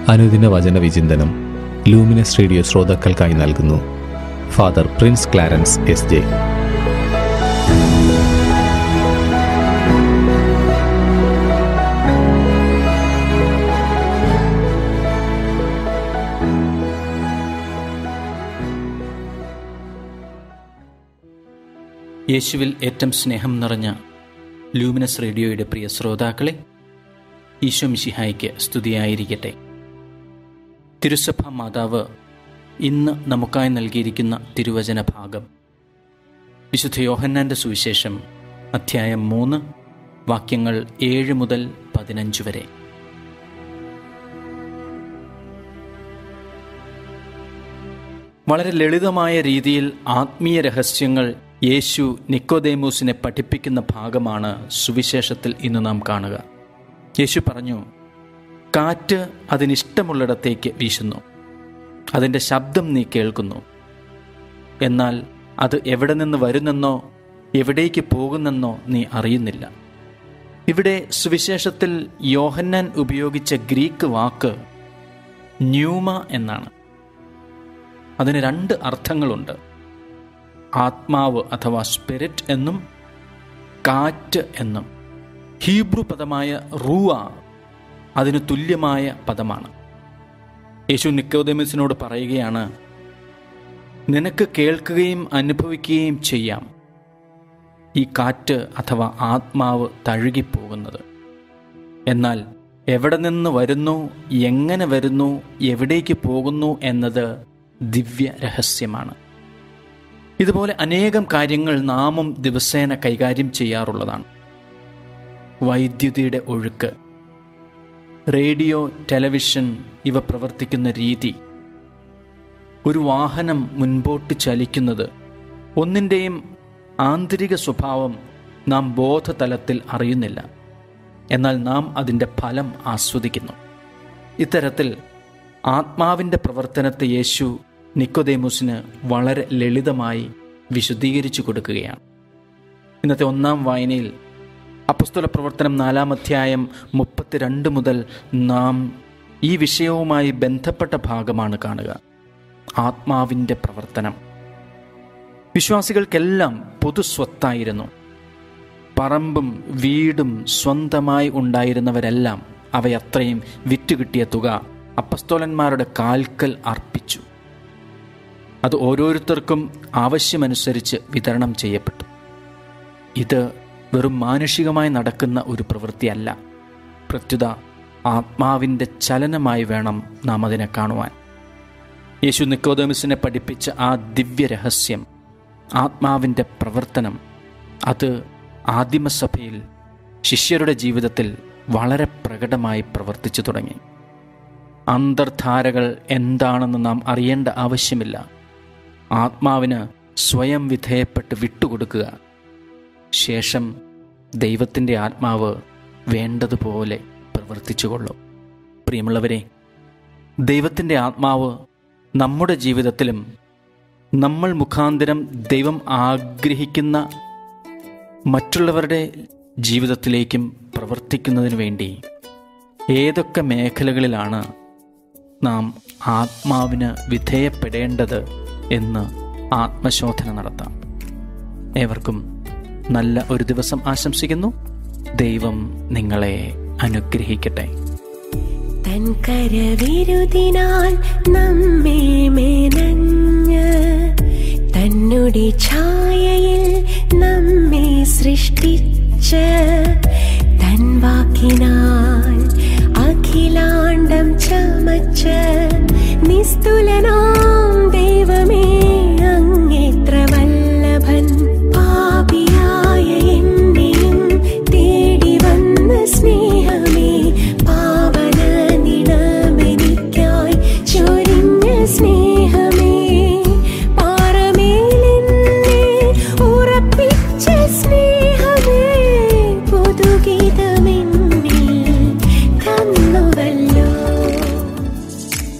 അനുദിന വചന വിചിന്തനം ലൂമിനസ് റേഡിയോ ശ്രോതാക്കൾക്കായി നൽകുന്നു Father Prince Clarence S J യേശുവിൽ ഏറ്റവും സ്നേഹം നിറഞ്ഞ ലൂമിനസ് റേഡിയോയുടെ പ്രിയ ശ്രോതാക്കളെ ഈശോ മിശിഹായ്ക്ക് സ്തുതിയായിരിക്കട്ടെ തിരുസഭ മാതാവ് ഇന്ന് നമുക്കായി നൽകിയിരിക്കുന്ന തിരുവചന ഭാഗം വിശുദ്ധ യോഹന്നാൻ്റെ സുവിശേഷം അധ്യായം മൂന്ന് വാക്യങ്ങൾ ഏഴ് മുതൽ പതിനഞ്ച് വരെ വളരെ ലളിതമായ രീതിയിൽ ആത്മീയ രഹസ്യങ്ങൾ യേശു നിക്കോദേമൂസിനെ പഠിപ്പിക്കുന്ന ഭാഗമാണ് സുവിശേഷത്തിൽ ഇന്ന് നാം കാണുക യേശു പറഞ്ഞു കാറ്റ് അതിനിഷ്ടമുള്ളിടത്തേക്ക് വീശുന്നു അതിൻ്റെ ശബ്ദം നീ കേൾക്കുന്നു എന്നാൽ അത് എവിടെ നിന്ന് വരുന്നെന്നോ എവിടേക്ക് പോകുന്നെന്നോ നീ അറിയുന്നില്ല ഇവിടെ സുവിശേഷത്തിൽ യോഹന്നാൻ ഉപയോഗിച്ച ഗ്രീക്ക് വാക്ക് ന്യൂമ എന്നാണ് അതിന് രണ്ട് അർത്ഥങ്ങളുണ്ട് ആത്മാവ് അഥവാ സ്പിരിറ്റ് എന്നും കാറ്റ് എന്നും ഹീബ്രു പദമായ റൂവ അതിന് തുല്യമായ പദമാണ് യേശു നിക്കോദമിസിനോട് പറയുകയാണ് നിനക്ക് കേൾക്കുകയും അനുഭവിക്കുകയും ചെയ്യാം ഈ കാറ്റ് അഥവാ ആത്മാവ് തഴുകിപ്പോകുന്നത് എന്നാൽ എവിടെ നിന്ന് വരുന്നു എങ്ങനെ വരുന്നു എവിടേക്ക് പോകുന്നു എന്നത് ദിവ്യ രഹസ്യമാണ് ഇതുപോലെ അനേകം കാര്യങ്ങൾ നാമും ദിവസേന കൈകാര്യം ചെയ്യാറുള്ളതാണ് വൈദ്യുതിയുടെ ഒഴുക്ക് റേഡിയോ ടെലിവിഷൻ ഇവ പ്രവർത്തിക്കുന്ന രീതി ഒരു വാഹനം മുൻപോട്ട് ചലിക്കുന്നത് ഒന്നിൻ്റെയും ആന്തരിക സ്വഭാവം നാം ബോധതലത്തിൽ അറിയുന്നില്ല എന്നാൽ നാം അതിൻ്റെ ഫലം ആസ്വദിക്കുന്നു ഇത്തരത്തിൽ ആത്മാവിൻ്റെ പ്രവർത്തനത്തെ യേശു നിക്കോദേമുസിന് വളരെ ലളിതമായി വിശദീകരിച്ചു കൊടുക്കുകയാണ് ഇന്നത്തെ ഒന്നാം വായനയിൽ അപ്പസ്തുല പ്രവർത്തനം നാലാം അധ്യായം മുപ്പത്തിരണ്ട് മുതൽ നാം ഈ വിഷയവുമായി ബന്ധപ്പെട്ട ഭാഗമാണ് കാണുക ആത്മാവിൻ്റെ പ്രവർത്തനം വിശ്വാസികൾക്കെല്ലാം പൊതുസ്വത്തായിരുന്നു പറമ്പും വീടും സ്വന്തമായി ഉണ്ടായിരുന്നവരെല്ലാം അവയത്രയും വിറ്റുകിട്ടിയ തുക അപ്പസ്തോലന്മാരുടെ കാൽക്കൽ അർപ്പിച്ചു അത് ഓരോരുത്തർക്കും ആവശ്യമനുസരിച്ച് വിതരണം ചെയ്യപ്പെട്ടു ഇത് വെറും മാനുഷികമായി നടക്കുന്ന ഒരു പ്രവൃത്തിയല്ല പ്രത്യുത ആത്മാവിൻ്റെ ചലനമായി വേണം നാം അതിനെ കാണുവാൻ യേശു നിക്കോദമിസിനെ പഠിപ്പിച്ച ആ ദിവ്യരഹസ്യം ആത്മാവിൻ്റെ പ്രവർത്തനം അത് ആദിമസഭയിൽ ശിഷ്യരുടെ ജീവിതത്തിൽ വളരെ പ്രകടമായി പ്രവർത്തിച്ചു തുടങ്ങി അന്തർധാരകൾ എന്താണെന്ന് നാം അറിയേണ്ട ആവശ്യമില്ല ആത്മാവിന് സ്വയം വിധേയപ്പെട്ട് വിട്ടുകൊടുക്കുക ശേഷം ദൈവത്തിൻ്റെ ആത്മാവ് വേണ്ടതുപോലെ പ്രവർത്തിച്ചുകൊള്ളും പ്രിയമുള്ളവരെ ദൈവത്തിൻ്റെ ആത്മാവ് നമ്മുടെ ജീവിതത്തിലും നമ്മൾ മുഖാന്തരം ദൈവം ആഗ്രഹിക്കുന്ന മറ്റുള്ളവരുടെ ജീവിതത്തിലേക്കും പ്രവർത്തിക്കുന്നതിന് വേണ്ടി ഏതൊക്കെ മേഖലകളിലാണ് നാം ആത്മാവിന് വിധേയപ്പെടേണ്ടത് എന്ന് ആത്മശോധന നടത്താം ഏവർക്കും നല്ല ഒരു ദിവസം ആശംസിക്കുന്നു ദൈവം നിങ്ങളെ അനുഗ്രഹിക്കട്ടെ തൻ കരവിരുതിനാൽ നമ്മെ മെനഞ്ഞ് തന്നുടെ ഛായയിൽ നമ്മെ സൃഷ്ടിച്ച് തൻ വാക്കിനാൽ അഖിലാണ്ടം ചമച്ച് നിസ്തുലനാം ദൈവമേ അങ്ങേത്ര വല്ലഭൻ പാപിയായ എന്നെയും തേടി വന്ന സ്നേഹമേ പാവന നിണമെനിക്കായി ചൊരിഞ്ഞ സ്നേഹമേ പാറമേലെന്നെ ഉറപ്പിച്ച സ്നേഹമേ പുതുഗീതമെന്നിൽ തന്നുവല്ലോ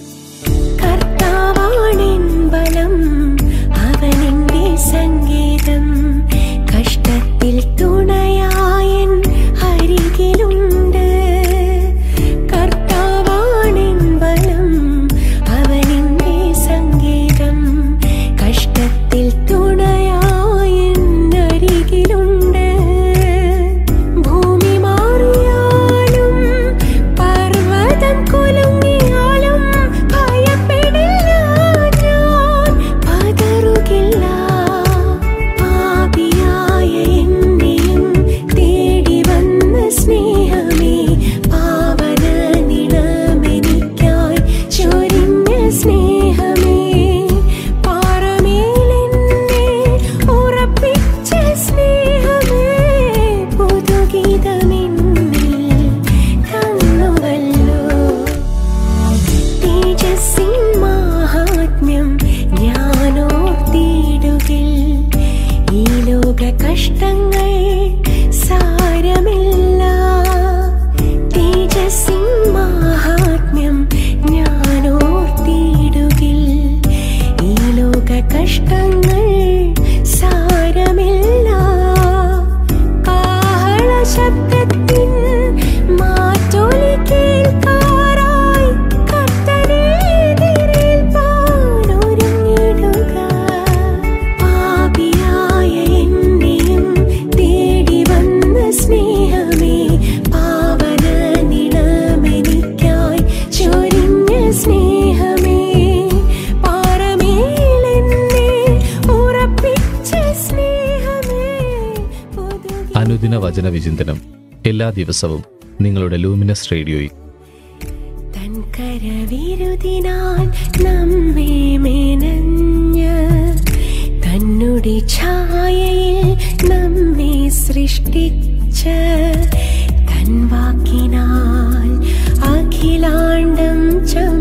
അനുദിന വചന വിചിന്തനം എല്ലാ ദിവസവും നിങ്ങളുടെ ലൂമിനസ് റേഡിയോയിൽ തൻ കരവിരുതിനാൽ നമ്മെ മെനഞ്ഞ് തന്നുടെ ഛായയിൽ നമ്മെ സൃഷ്ടിച്ച തൻ വാക്കിനാൽ അഖിലാണ്ടം ച